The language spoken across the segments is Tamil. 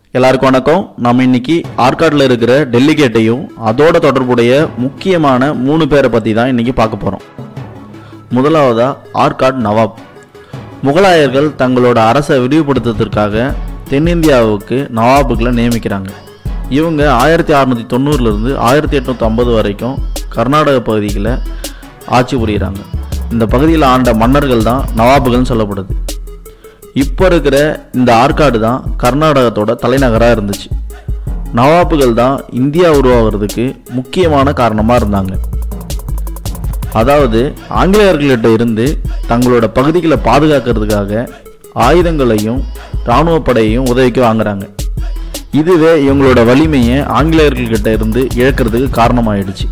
எல்லாருக்கும் வணக்கம் நம்ம இன்னைக்கு ஆற்காட்டில் இருக்கிற டெல்லி கேட்டையும் அதோட தொடர்புடைய முக்கியமான மூணு பேரை பற்றி தான் இன்னைக்கு பார்க்க போகிறோம் முதலாவதா ஆற்காட் நவாப் முகலாயர்கள் தங்களோட அரசை விரிவுபடுத்துறதுக்காக தென்னிந்தியாவுக்கு நவாபுகளை நியமிக்கிறாங்க இவங்க ஆயிரத்தி அறநூற்றி தொண்ணூறுலேருந்து ஆயிரத்தி எட்நூற்றி ஐம்பது வரைக்கும் கர்நாடக பகுதிகளை ஆட்சி புரிகிறாங்க இந்த பகுதியில் ஆண்ட மன்னர்கள் தான் நவாபுகள்னு சொல்லப்படுது இப்போ இருக்கிற இந்த ஆற்காடு தான் கர்நாடகத்தோட தலைநகராக இருந்துச்சு நவாபுகள் தான் இந்தியா உருவாகிறதுக்கு முக்கியமான காரணமாக இருந்தாங்க அதாவது ஆங்கிலேயர்கள்கிட்ட இருந்து தங்களோட பகுதிகளை பாதுகாக்கிறதுக்காக ஆயுதங்களையும் இராணுவ படையையும் உதவிக்கு வாங்குறாங்க இதுவே இவங்களோட வலிமையை ஆங்கிலேயர்கள்கிட்ட இருந்து இழக்கிறதுக்கு காரணமாயிடுச்சு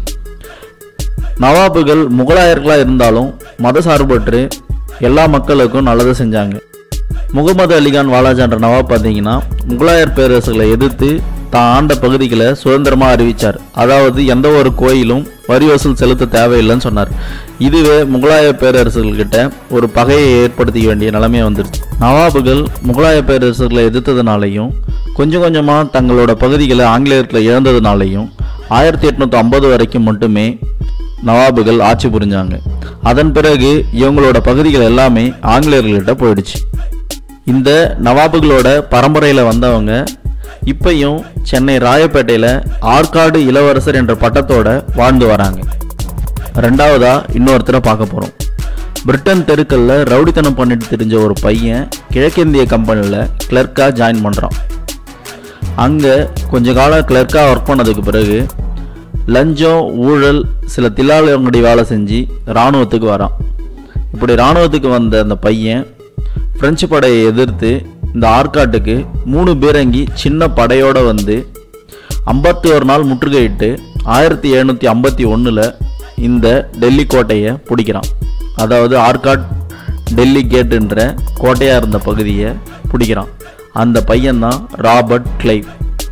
நவாபுகள் முகலாயர்களாக இருந்தாலும் மதசார்பற்று எல்லா மக்களுக்கும் நல்லதை செஞ்சாங்க முகமது அலிகான் வாலாஜான்ற நவாப் பார்த்தீங்கன்னா முகலாயர் பேரரசுகளை எதிர்த்து தான் ஆண்ட பகுதிகளை சுதந்திரமாக அறிவித்தார் அதாவது எந்த ஒரு கோயிலும் வரி வசூல் செலுத்த தேவையில்லைன்னு சொன்னார் இதுவே முகலாய பேரரசுகள்கிட்ட ஒரு பகையை ஏற்படுத்திக்க வேண்டிய நிலைமை வந்துருச்சு நவாபுகள் முகலாய பேரரசுகளை எதிர்த்ததுனாலையும் கொஞ்சம் கொஞ்சமாக தங்களோட பகுதிகளை ஆங்கிலேயர்களை இழந்ததுனாலையும் ஆயிரத்தி எட்நூற்றி ஐம்பது வரைக்கும் மட்டுமே நவாபுகள் ஆட்சி புரிஞ்சாங்க அதன் பிறகு இவங்களோட பகுதிகள் எல்லாமே ஆங்கிலேயர்கள்கிட்ட போயிடுச்சு இந்த நவாபுகளோட பரம்பரையில் வந்தவங்க இப்பையும் சென்னை ராயப்பேட்டையில் ஆற்காடு இளவரசர் என்ற பட்டத்தோட வாழ்ந்து வராங்க ரெண்டாவதா இன்னொருத்தரை பார்க்க போகிறோம் பிரிட்டன் தெருக்கல்ல ரவுடித்தனம் பண்ணிட்டு தெரிஞ்ச ஒரு பையன் கிழக்கிந்திய கம்பெனியில் கிளர்க்காக ஜாயின் பண்ணுறான் அங்கே கொஞ்ச காலம் கிளர்க்காக ஒர்க் பண்ணதுக்கு பிறகு லஞ்சம் ஊழல் சில தில்லாலங்கடி வேலை செஞ்சு இராணுவத்துக்கு வரான் இப்படி இராணுவத்துக்கு வந்த அந்த பையன் பிரெஞ்சு படையை எதிர்த்து இந்த ஆற்காட்டுக்கு மூணு பீரங்கி சின்ன படையோடு வந்து ஐம்பத்தி ஒரு நாள் முற்றுகையிட்டு ஆயிரத்தி எழுநூற்றி ஐம்பத்தி ஒன்றில் இந்த டெல்லி கோட்டையை பிடிக்கிறான் அதாவது ஆற்காட் டெல்லி கேட்டுன்ற கோட்டையாக இருந்த பகுதியை பிடிக்கிறான் அந்த பையன்தான் ராபர்ட் கிளைவ்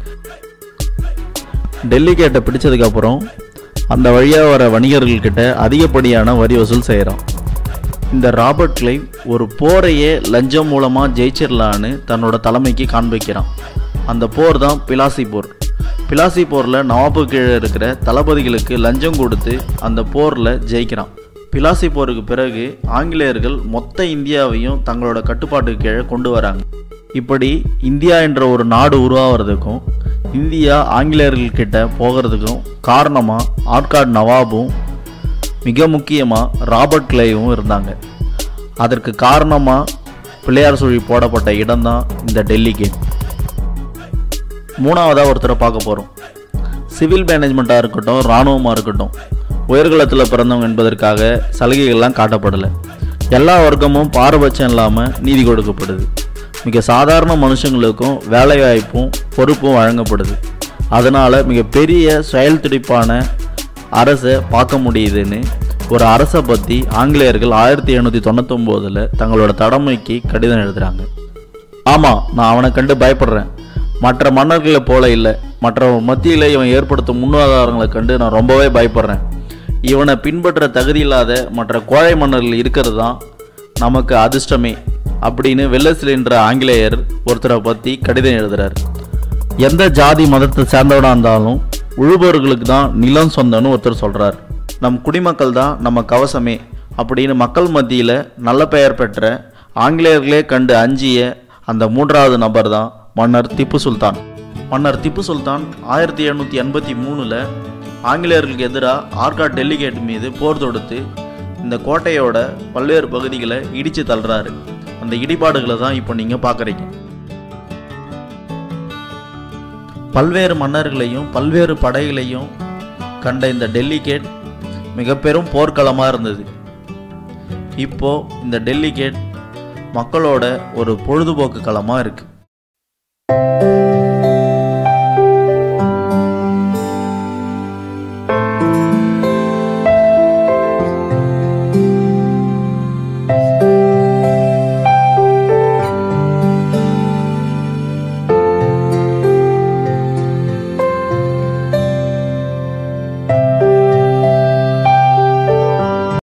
டெல்லி கேட்டை பிடிச்சதுக்கப்புறம் அந்த வழியாக வர வணிகர்கள்கிட்ட அதிகப்படியான வரி வசூல் செய்கிறான் இந்த ராபர்ட் கிளைவ் ஒரு போரையே லஞ்சம் மூலமாக ஜெயிச்சிடலான்னு தன்னோட தலைமைக்கு காண்பிக்கிறான் அந்த போர் தான் பிலாசி போர் பிலாசி போரில் நவாபு கீழே இருக்கிற தளபதிகளுக்கு லஞ்சம் கொடுத்து அந்த போரில் ஜெயிக்கிறான் பிலாசி போருக்கு பிறகு ஆங்கிலேயர்கள் மொத்த இந்தியாவையும் தங்களோட கட்டுப்பாட்டுக்கு கீழே கொண்டு வராங்க இப்படி இந்தியா என்ற ஒரு நாடு உருவாகிறதுக்கும் இந்தியா ஆங்கிலேயர்கள்கிட்ட போகிறதுக்கும் காரணமாக ஆற்காடு நவாபும் மிக முக்கியமாக ராபர்ட் கிளைவும் இருந்தாங்க அதற்கு காரணமாக பிள்ளையார் சுழி போடப்பட்ட இடம்தான் இந்த டெல்லி கேட் மூணாவதாக ஒருத்தரை பார்க்க போகிறோம் சிவில் மேனேஜ்மெண்ட்டாக இருக்கட்டும் இராணுவமாக இருக்கட்டும் உயர்குலத்தில் பிறந்தவங்க என்பதற்காக சலுகைகள்லாம் காட்டப்படலை எல்லா வர்க்கமும் பாரபட்சம் இல்லாமல் நீதி கொடுக்கப்படுது மிக சாதாரண மனுஷங்களுக்கும் வேலைவாய்ப்பும் பொறுப்பும் வழங்கப்படுது அதனால் மிகப்பெரிய செயல் துடிப்பான அரசை பார்க்க முடியுதுன்னு ஒரு அரசை பற்றி ஆங்கிலேயர்கள் ஆயிரத்தி எழுநூற்றி தொண்ணூத்தொம்போதில் தங்களோட தலைமைக்கு கடிதம் எழுதுகிறாங்க ஆமாம் நான் அவனை கண்டு பயப்படுறேன் மற்ற மன்னர்களை போல இல்லை மற்ற மத்தியில் இவன் ஏற்படுத்தும் முன்னாதாரங்களை கண்டு நான் ரொம்பவே பயப்படுறேன் இவனை பின்பற்ற தகுதி இல்லாத மற்ற கோழை மன்னர்கள் இருக்கிறது தான் நமக்கு அதிர்ஷ்டமே அப்படின்னு வெள்ளசில் என்ற ஆங்கிலேயர் ஒருத்தரை பற்றி கடிதம் எழுதுறார் எந்த ஜாதி மதத்தை சேர்ந்தவனாக இருந்தாலும் உழுபவர்களுக்கு தான் நிலம் சொந்தம்னு ஒருத்தர் சொல்கிறார் நம் குடிமக்கள் தான் நம்ம கவசமே அப்படின்னு மக்கள் மத்தியில் நல்ல பெயர் பெற்ற ஆங்கிலேயர்களே கண்டு அஞ்சிய அந்த மூன்றாவது நபர் தான் மன்னர் திப்பு சுல்தான் மன்னர் திப்பு சுல்தான் ஆயிரத்தி எழுநூற்றி எண்பத்தி மூணில் ஆங்கிலேயர்களுக்கு எதிராக ஆர்காட் டெல்லிகேட் மீது போர் தொடுத்து இந்த கோட்டையோட பல்வேறு பகுதிகளை இடித்து தள்ளுறாரு அந்த இடிபாடுகளை தான் இப்போ நீங்கள் பார்க்குறீங்க பல்வேறு மன்னர்களையும் பல்வேறு படைகளையும் கண்ட இந்த டெல்லி கேட் மிக பெரும் போர்க்களமாக இருந்தது இப்போ இந்த டெல்லி கேட் மக்களோட ஒரு பொழுதுபோக்கு களமாக இருக்குது